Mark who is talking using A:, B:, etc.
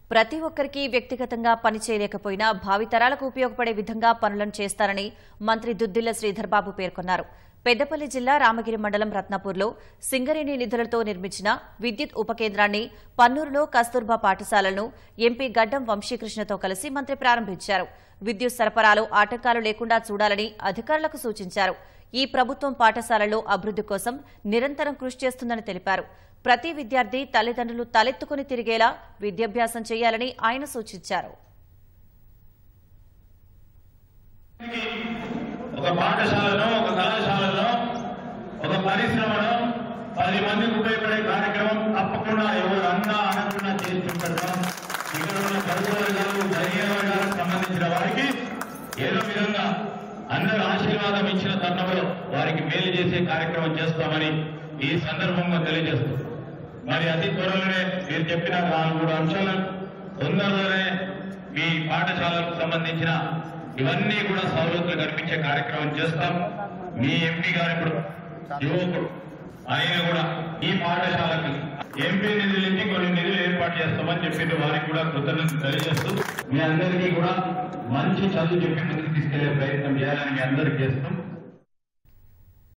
A: ప్రతి ఒక్కరికి వ్యక్తిగతంగా పని చేయలేకపోయినా భావితరాలకు ఉపయోగపడే విధంగా పనులను చేస్తారని మంత్రి దుద్దిల్ల శ్రీధర్బాబు పేర్కొన్నారు పెద్దపల్లి జిల్లా రామగిరి మండలం రత్నపూర్లో సింగరేణి నిధులతో నిర్మించిన విద్యుత్ ఉపకేంద్రాన్ని పన్నూరులో కస్తూర్బా పాఠశాలను ఎంపీ గడ్డం వంశీకృష్ణతో కలిసి మంత్రి ప్రారంభించారు విద్యుత్ సరఫరాలో ఆటంకాలు లేకుండా చూడాలని అధికారులకు సూచించారు ఈ ప్రభుత్వం పాఠశాలలో అభివృద్ది కోసం నిరంతరం కృషి చేస్తుందని తెలిపారు ప్రతి విద్యార్థి తల్లిదండ్రులు తలెత్తుకుని తిరిగేలా విద్యాభ్యాసం చేయాలని ఆయన సూచించారు
B: ఒక పాఠశాలను ఒక కళాశాలను ఒక పరిశ్రమను పది మందికి ఉపయోగపడే కార్యక్రమం తప్పకుండా ఎవరు అన్నా అనకుండా చేసి పెడతాం ఇక్కడ ఉన్న పరుగు వర్గాలు ధైర్య వర్గాలకు సంబంధించిన వారికి ఏదో విధంగా అందరూ ఆశీర్వాదం ఇచ్చిన తరుణంలో వారికి మేలు చేసే కార్యక్రమం చేస్తామని ఈ సందర్భంగా తెలియజేస్తూ మరి అతి త్వరలోనే మీరు చెప్పిన నాలుగు మూడు అంశాలను తొందరలోనే మీ పాఠశాలకు సంబంధించిన ఇవన్నీ కూడా సౌలభ్యులు కల్పించే కార్యక్రమం చేస్తాం మీ ఎంపీ గారు ఇప్పుడు యువకుడు ఆయన కూడా ఈ పాఠశాలకు ఎంపీ నిధుల నుంచి కొన్ని నిధులు ఏర్పాటు చేస్తామని చెప్పింది వారికి కూడా కృతజ్ఞతలు తెలియజేస్తూ మీ అందరికీ కూడా మంచి చదువు చెప్పి ముందుకు తీసుకెళ్లే ప్రయత్నం చేయాలని మీ అందరికీ చేస్తాం